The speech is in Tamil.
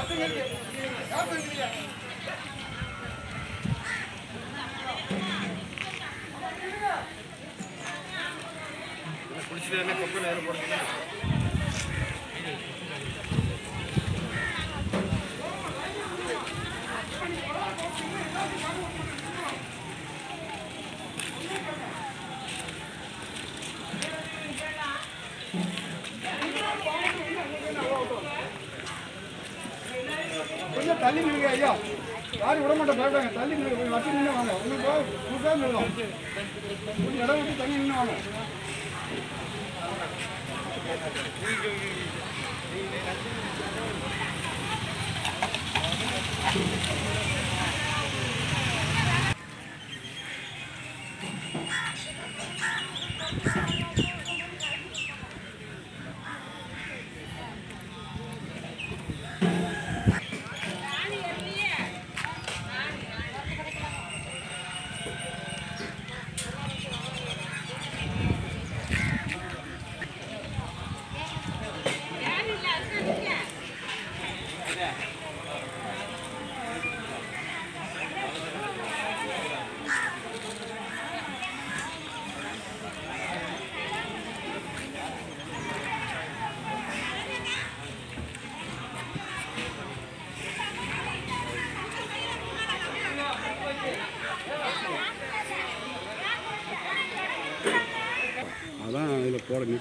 கொஞ்சம் தள்ளி நில்லுங்க ஐயா யாரும் விட மாட்டோம் பயப்படாங்க தள்ளி நில்லுங்க கொஞ்சம் வச்சு நின்று வாங்க உங்களுக்கு புதுசாக நில்லும் கொஞ்சம் இடம் விட்டு தள்ளி நின்று வாங்க அதான் இதில் போட